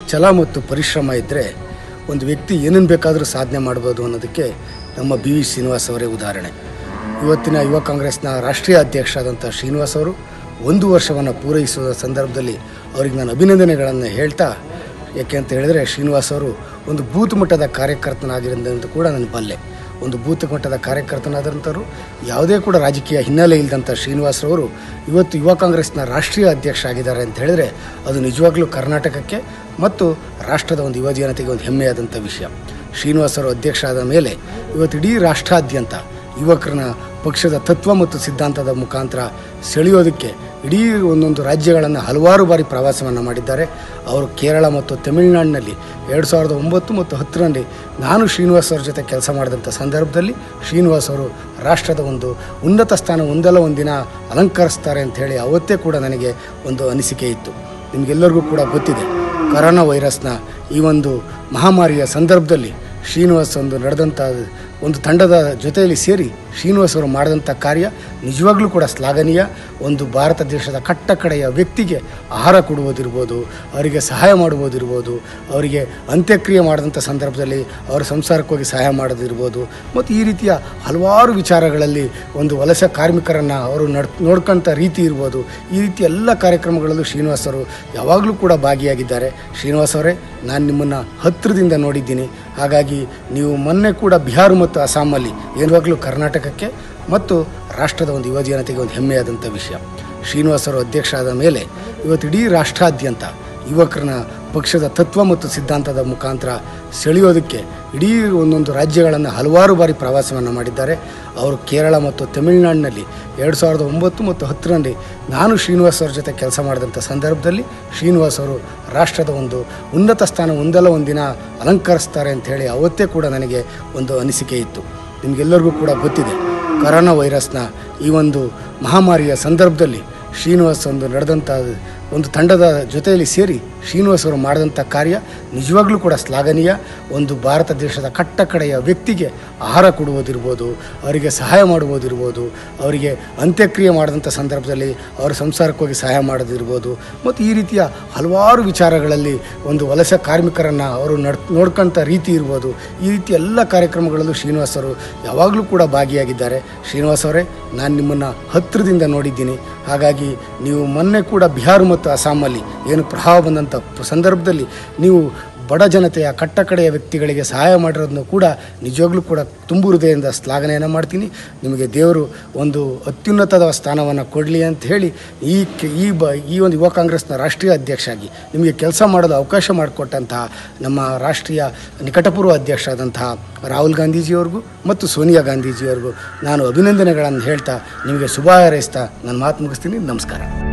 ಛಲ ಮತ್ತು ಪರಿಶ್ರಮ ಇದ್ದರೆ ಒಂದು ವ್ಯಕ್ತಿ ಏನನ್ನು ಬೇಕಾದರೂ ಸಾಧನೆ ಮಾಡ್ಬೋದು ಅನ್ನೋದಕ್ಕೆ ನಮ್ಮ ಬಿ ವಿ ಶ್ರೀನಿವಾಸ್ ಅವರೇ ಉದಾಹರಣೆ ಇವತ್ತಿನ ಯುವ ಕಾಂಗ್ರೆಸ್ನ ರಾಷ್ಟ್ರೀಯ ಅಧ್ಯಕ್ಷ ಆದಂಥ ಶ್ರೀನಿವಾಸ್ ಅವರು ಒಂದು ವರ್ಷವನ್ನು ಪೂರೈಸುವ ಸಂದರ್ಭದಲ್ಲಿ ಅವ್ರಿಗೆ ನಾನು ಅಭಿನಂದನೆಗಳನ್ನು ಹೇಳ್ತಾ ಯಾಕೆ ಅಂತ ಹೇಳಿದರೆ ಶ್ರೀನಿವಾಸ್ ಅವರು ಒಂದು ಬೂತ್ ಮಟ್ಟದ ಕಾರ್ಯಕರ್ತನಾಗಿರೋದಂತ ಕೂಡ ನಾನು ಬಲ್ಲೆ ಒಂದು ಬೂತ್ ಮಟ್ಟದ ಕಾರ್ಯಕರ್ತನಾದಂಥವ್ರು ಯಾವುದೇ ಕೂಡ ರಾಜಕೀಯ ಹಿನ್ನೆಲೆ ಇಲ್ಲದಂಥ ಶ್ರೀನಿವಾಸರವರು ಇವತ್ತು ಯುವ ಕಾಂಗ್ರೆಸ್ನ ರಾಷ್ಟ್ರೀಯ ಅಧ್ಯಕ್ಷ ಆಗಿದ್ದಾರೆ ಅಂತ ಹೇಳಿದ್ರೆ ಅದು ನಿಜವಾಗ್ಲೂ ಕರ್ನಾಟಕಕ್ಕೆ ಮತ್ತು ರಾಷ್ಟ್ರದ ಒಂದು ಯುವ ಜನತೆಗೆ ಒಂದು ಹೆಮ್ಮೆಯಾದಂಥ ವಿಷಯ ಶ್ರೀನಿವಾಸರು ಅಧ್ಯಕ್ಷ ಆದ ಮೇಲೆ ಇವತ್ತು ಇಡೀ ರಾಷ್ಟ್ರಾದ್ಯಂತ ಯುವಕರನ್ನ ಪಕ್ಷದ ತತ್ವ ಮತ್ತು ಸಿದ್ಧಾಂತದ ಮುಖಾಂತರ ಸೆಳೆಯೋದಕ್ಕೆ ಇಡೀ ಒಂದೊಂದು ರಾಜ್ಯಗಳನ್ನು ಹಲವಾರು ಬಾರಿ ಪ್ರವಾಸವನ್ನು ಮಾಡಿದ್ದಾರೆ ಅವರು ಕೇರಳ ಮತ್ತು ತಮಿಳುನಾಡಿನಲ್ಲಿ ಎರಡು ಸಾವಿರದ ಒಂಬತ್ತು ಮತ್ತು ಹತ್ತರಲ್ಲಿ ನಾನು ಶ್ರೀನಿವಾಸ್ ಅವ್ರ ಜೊತೆ ಕೆಲಸ ಮಾಡಿದಂಥ ಸಂದರ್ಭದಲ್ಲಿ ಶ್ರೀನಿವಾಸ್ ಅವರು ರಾಷ್ಟ್ರದ ಒಂದು ಉನ್ನತ ಸ್ಥಾನ ಒಂದಲ್ಲ ಒಂದಿನ ಅಲಂಕರಿಸ್ತಾರೆ ಅಂತ ಹೇಳಿ ಅವತ್ತೇ ಕೂಡ ನನಗೆ ಒಂದು ಅನಿಸಿಕೆ ಇತ್ತು ನಿಮಗೆಲ್ಲರಿಗೂ ಕೂಡ ಗೊತ್ತಿದೆ ಕರೋನಾ ವೈರಸ್ನ ಈ ಒಂದು ಮಹಾಮಾರಿಯ ಸಂದರ್ಭದಲ್ಲಿ ಶ್ರೀನಿವಾಸ್ ಒಂದು ನಡೆದಂಥ ಒಂದು ತಂಡದ ಜೊತೆಯಲ್ಲಿ ಸೇರಿ ಶ್ರೀನಿವಾಸ್ ಅವರು ಮಾಡಿದಂಥ ಕಾರ್ಯ ನಿಜವಾಗ್ಲೂ ಕೂಡ ಶ್ಲಾಘನೀಯ ಒಂದು ಭಾರತ ದೇಶದ ಕಟ್ಟ ಕಡೆಯ ವ್ಯಕ್ತಿಗೆ ಆಹಾರ ಕೊಡುವುದಿರ್ಬೋದು ಅವರಿಗೆ ಸಹಾಯ ಮಾಡುವುದಿರ್ಬೋದು ಅವರಿಗೆ ಅಂತ್ಯಕ್ರಿಯೆ ಮಾಡಿದಂಥ ಸಂದರ್ಭದಲ್ಲಿ ಅವರ ಸಂಸಾರಕ್ಕೆ ಹೋಗಿ ಸಹಾಯ ಮಾಡೋದಿರ್ಬೋದು ಮತ್ತು ಈ ರೀತಿಯ ಹಲವಾರು ವಿಚಾರಗಳಲ್ಲಿ ಒಂದು ವಲಸೆ ಕಾರ್ಮಿಕರನ್ನು ಅವರು ನಡ್ ನೋಡ್ಕೊಂಥ ರೀತಿ ಇರ್ಬೋದು ಈ ರೀತಿ ಎಲ್ಲ ಕಾರ್ಯಕ್ರಮಗಳಲ್ಲೂ ಶ್ರೀನಿವಾಸ್ ಅವರು ಯಾವಾಗಲೂ ಕೂಡ ಭಾಗಿಯಾಗಿದ್ದಾರೆ ಶ್ರೀನಿವಾಸ್ ಅವರೇ ನಾನು ನಿಮ್ಮನ್ನು ಹತ್ತಿರದಿಂದ ನೋಡಿದ್ದೀನಿ ಹಾಗಾಗಿ ನೀವು ಮೊನ್ನೆ ಕೂಡ ಬಿಹಾರ ಮತ್ತು ಅಸ್ಸಾಮಲ್ಲಿ ಏನಾಗಲೂ ಕರ್ನಾಟಕಕ್ಕೆ ಮತ್ತು ರಾಷ್ಟ್ರದ ಒಂದು ಯುವ ಜನತೆಗೆ ಒಂದು ಹೆಮ್ಮೆಯಾದಂಥ ವಿಷಯ ಶ್ರೀನಿವಾಸ್ ಅವರು ಅಧ್ಯಕ್ಷ ಆದ ಮೇಲೆ ಇವತ್ತು ಇಡೀ ರಾಷ್ಟ್ರಾದ್ಯಂತ ಯುವಕರನ್ನ ಪಕ್ಷದ ತತ್ವ ಮತ್ತು ಸಿದ್ಧಾಂತದ ಮುಖಾಂತರ ಸೆಳೆಯೋದಕ್ಕೆ ಇಡೀ ಒಂದೊಂದು ರಾಜ್ಯಗಳನ್ನು ಹಲವಾರು ಬಾರಿ ಪ್ರವಾಸವನ್ನು ಮಾಡಿದ್ದಾರೆ ಅವರು ಕೇರಳ ಮತ್ತು ತಮಿಳುನಾಡಿನಲ್ಲಿ ಎರಡು ಸಾವಿರದ ಒಂಬತ್ತು ಮತ್ತು ಹತ್ತರಲ್ಲಿ ನಾನು ಶ್ರೀನಿವಾಸ್ ಅವ್ರ ಜೊತೆ ಕೆಲಸ ಮಾಡಿದಂಥ ಸಂದರ್ಭದಲ್ಲಿ ಶ್ರೀನಿವಾಸ್ ಅವರು ರಾಷ್ಟ್ರದ ಒಂದು ಉನ್ನತ ಸ್ಥಾನ ಒಂದಲ್ಲ ಒಂದಿನ ಅಲಂಕರಿಸ್ತಾರೆ ಅಂತ ಹೇಳಿ ಅವತ್ತೇ ಕೂಡ ನನಗೆ ಒಂದು ಅನಿಸಿಕೆ ಇತ್ತು ನಿಮಗೆಲ್ಲರಿಗೂ ಕೂಡ ಗೊತ್ತಿದೆ ಕರೋನಾ ವೈರಸ್ನ ಈ ಒಂದು ಮಹಾಮಾರಿಯ ಸಂದರ್ಭದಲ್ಲಿ ಶ್ರೀನಿವಾಸ್ ಒಂದು ನಡೆದಂಥ ಒಂದು ತಂಡದ ಜೊತೆಯಲ್ಲಿ ಸೇರಿ ಶ್ರೀನಿವಾಸ್ ಅವರು ಮಾಡಿದಂಥ ಕಾರ್ಯ ನಿಜವಾಗ್ಲೂ ಕೂಡ ಶ್ಲಾಘನೀಯ ಒಂದು ಭಾರತ ದೇಶದ ಕಟ್ಟ ಕಡೆಯ ವ್ಯಕ್ತಿಗೆ ಆಹಾರ ಕೊಡುವುದಿರ್ಬೋದು ಅವರಿಗೆ ಸಹಾಯ ಮಾಡುವುದಿರ್ಬೋದು ಅವರಿಗೆ ಅಂತ್ಯಕ್ರಿಯೆ ಮಾಡಿದಂಥ ಸಂದರ್ಭದಲ್ಲಿ ಅವರ ಸಂಸಾರಕ್ಕೆ ಹೋಗಿ ಸಹಾಯ ಮಾಡೋದಿರ್ಬೋದು ಮತ್ತು ಈ ರೀತಿಯ ಹಲವಾರು ವಿಚಾರಗಳಲ್ಲಿ ಒಂದು ವಲಸೆ ಕಾರ್ಮಿಕರನ್ನು ಅವರು ನಡ್ ನೋಡ್ಕೊಂಥ ರೀತಿ ಇರ್ಬೋದು ಈ ರೀತಿ ಎಲ್ಲ ಕಾರ್ಯಕ್ರಮಗಳಲ್ಲೂ ಶ್ರೀನಿವಾಸ್ ಅವರು ಯಾವಾಗಲೂ ಕೂಡ ಭಾಗಿಯಾಗಿದ್ದಾರೆ ಶ್ರೀನಿವಾಸ್ ಅವರೇ ನಾನು ನಿಮ್ಮನ್ನು ಹತ್ತಿರದಿಂದ ನೋಡಿದ್ದೀನಿ ಹಾಗಾಗಿ ನೀವು ಮೊನ್ನೆ ಕೂಡ ಬಿಹಾರ ಮತ್ತು ಅಸ್ಸಾಮಲ್ಲಿ ಏನು ಪ್ರವಾಹ ಬಂದಂಥ ಸಂದರ್ಭದಲ್ಲಿ ನೀವು ಬಡ ಜನತೆಯ ಕಟ್ಟ ಕಡೆಯ ವ್ಯಕ್ತಿಗಳಿಗೆ ಸಹಾಯ ಮಾಡಿರೋದನ್ನು ಕೂಡ ನಿಜವಾಗ್ಲೂ ಕೂಡ ತುಂಬು ಹೃದಯದಿಂದ ಶ್ಲಾಘನೆಯನ್ನು ಮಾಡ್ತೀನಿ ನಿಮಗೆ ದೇವರು ಒಂದು ಅತ್ಯುನ್ನತದ ಸ್ಥಾನವನ್ನು ಕೊಡಲಿ ಅಂತ ಹೇಳಿ ಈ ಕೆ- ಈ ಬ ಈ ಒಂದು ಯುವ ಕಾಂಗ್ರೆಸ್ನ ರಾಷ್ಟ್ರೀಯ ಅಧ್ಯಕ್ಷ ಆಗಿ ನಿಮಗೆ ಕೆಲಸ ಮಾಡೋದು ಅವಕಾಶ ಮಾಡಿಕೊಟ್ಟಂತಹ ನಮ್ಮ ರಾಷ್ಟ್ರೀಯ ನಿಕಟಪೂರ್ವ ಅಧ್ಯಕ್ಷ ಆದಂತಹ ರಾಹುಲ್ ಗಾಂಧೀಜಿಯವ್ರಿಗೂ ಮತ್ತು ಸೋನಿಯಾ ಗಾಂಧೀಜಿಯವ್ರಿಗೂ ನಾನು ಅಭಿನಂದನೆಗಳನ್ನು ಹೇಳ್ತಾ ನಿಮಗೆ ಶುಭ ಹಾರೈಸ್ತಾ ನನ್ನ ಮಾತು ಮುಗಿಸ್ತೀನಿ ನಮಸ್ಕಾರ